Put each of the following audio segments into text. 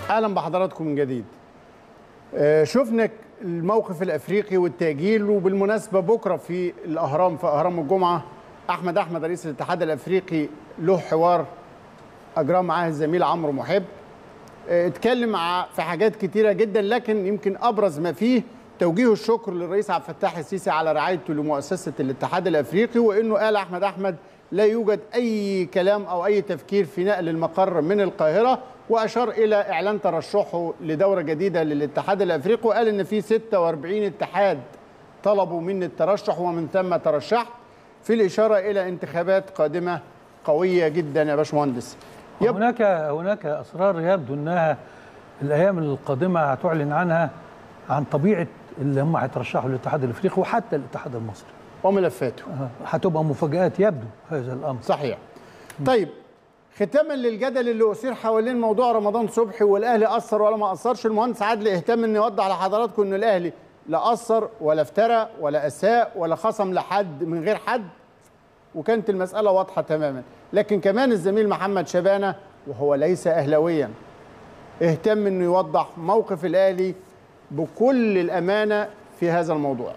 اهلا بحضراتكم من جديد آه، شفنا الموقف الافريقي والتاجيل وبالمناسبه بكره في الاهرام في اهرام الجمعه احمد احمد رئيس الاتحاد الافريقي له حوار اجراه معاه الزميل عمرو محب آه، اتكلم ع- في حاجات كتيره جدا لكن يمكن ابرز ما فيه توجيه الشكر للرئيس عبد الفتاح السيسي على رعايته لمؤسسه الاتحاد الافريقي وانه قال احمد احمد لا يوجد اي كلام او اي تفكير في نقل المقر من القاهره واشار الى اعلان ترشحه لدوره جديده للاتحاد الافريقي وقال ان في 46 اتحاد طلبوا مني الترشح ومن ثم ترشحت في الاشاره الى انتخابات قادمه قويه جدا يا باشمهندس يب- هناك هناك اسرار يبدو انها الايام القادمه هتعلن عنها عن طبيعه اللي هم هيترشحوا للاتحاد الافريقي وحتى الاتحاد المصري وملفاته آه، هتبقى مفاجات يبدو هذا الامر صحيح طيب ختاما للجدل اللي اثير حوالين موضوع رمضان صبحي والاهلي اثر ولا ما اثرش المهندس عادل اهتم ان يوضح لحضراتكم ان الاهلي لا اثر ولا افترى ولا اساء ولا خصم لحد من غير حد وكانت المساله واضحه تماما لكن كمان الزميل محمد شبانه وهو ليس اهلاويا اهتم انه يوضح موقف الاهلي بكل الامانه في هذا الموضوع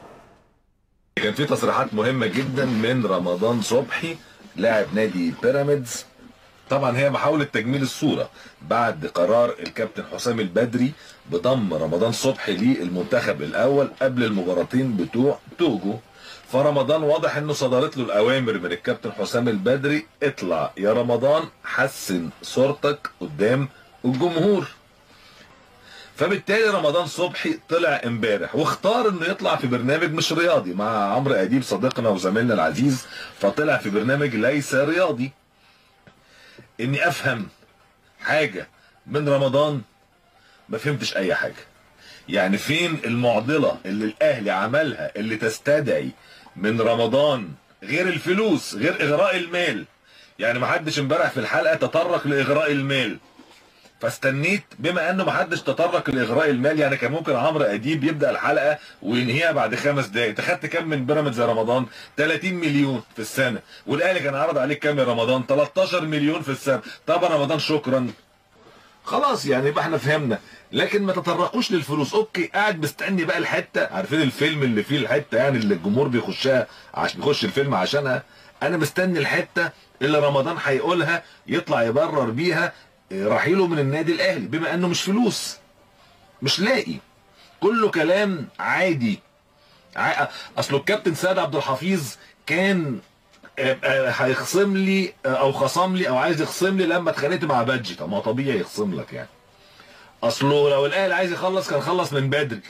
كان في تصريحات مهمة جدا من رمضان صبحي لاعب نادي بيراميدز طبعا هي محاولة تجميل الصورة بعد قرار الكابتن حسام البدري بضم رمضان صبحي للمنتخب الأول قبل المباراتين بتوع توجو فرمضان واضح انه صدرت له الاوامر من الكابتن حسام البدري اطلع يا رمضان حسن صورتك قدام الجمهور فبالتالي رمضان صبحي طلع امبارح واختار انه يطلع في برنامج مش رياضي مع عمرو اديب صديقنا وزميلنا العزيز فطلع في برنامج ليس رياضي اني افهم حاجه من رمضان ما فهمتش اي حاجه يعني فين المعضله اللي الاهلي عملها اللي تستدعي من رمضان غير الفلوس غير اغراء المال يعني ما حدش امبارح في الحلقه تطرق لاغراء المال فاستنيت بما انه ما حدش تطرق لاغراء المال يعني كان ممكن عمرو اديب يبدا الحلقه وينهيها بعد خمس دقائق انت خدت كام من بيراميدز يا رمضان 30 مليون في السنه والاهلي كان عرض عليك كام يا رمضان 13 مليون في السنه طب يا رمضان شكرا خلاص يعني يبقى احنا فهمنا لكن ما تطرقوش للفلوس اوكي قاعد مستني بقى الحته عارفين الفيلم اللي فيه الحته يعني اللي الجمهور بيخشها عشان بيخش الفيلم عشانها انا مستني الحته اللي رمضان هيقولها يطلع يبرر بيها رحيله من النادي الاهلي بما انه مش فلوس مش لاقي كله كلام عادي ع- اصله الكابتن سيد عبد الحفيظ كان آه، آه، هيخصم لي آه، او خصم لي او عايز يخصم لي لما اتخانقت مع بادجي طب ما هو طبيعي يخصم لك يعني اصله لو الاهلي عايز يخلص كان خلص من بدري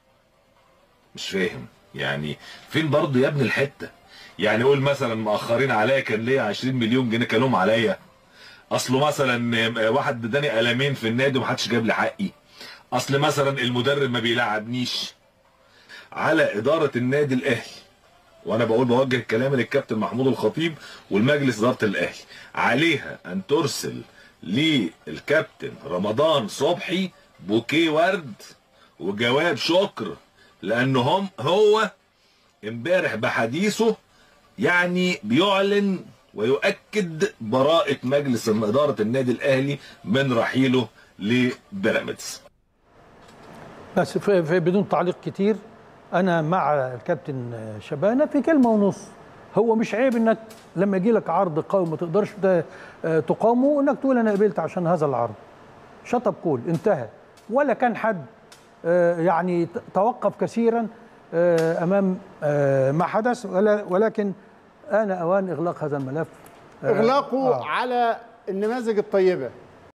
مش فاهم يعني فين برضه يا ابني الحته يعني قول مثلا مأخرين عليا كان ليا 20 مليون جنيه كلهم عليا اصله مثلا واحد اداني قلمين في النادي ومحدش جاب لي حقي اصل مثلا المدرب ما بيلعبنيش على اداره النادي الاهلي وانا بقول بوجه الكلام للكابتن محمود الخطيب والمجلس اداره الاهلي عليها ان ترسل للكابتن رمضان صبحي بوكيه ورد وجواب شكر لان هم هو امبارح بحديثه يعني بيعلن ويؤكد براءة مجلس إدارة النادي الأهلي من رحيله لبيراميدز بس في في بدون تعليق كتير انا مع الكابتن شبانه في كلمه ونص هو مش عيب انك لما يجي لك عرض قوي ما تقدرش ت- تقاومه انك تقول انا قبلت عشان هذا العرض شطب كول انتهى ولا كان حد آه، يعني ت- توقف كثيرا آه، امام آه، ما حدث ولا- ولكن آن اوان اغلاق هذا الملف آه، اغلاقه آه. على النماذج الطيبه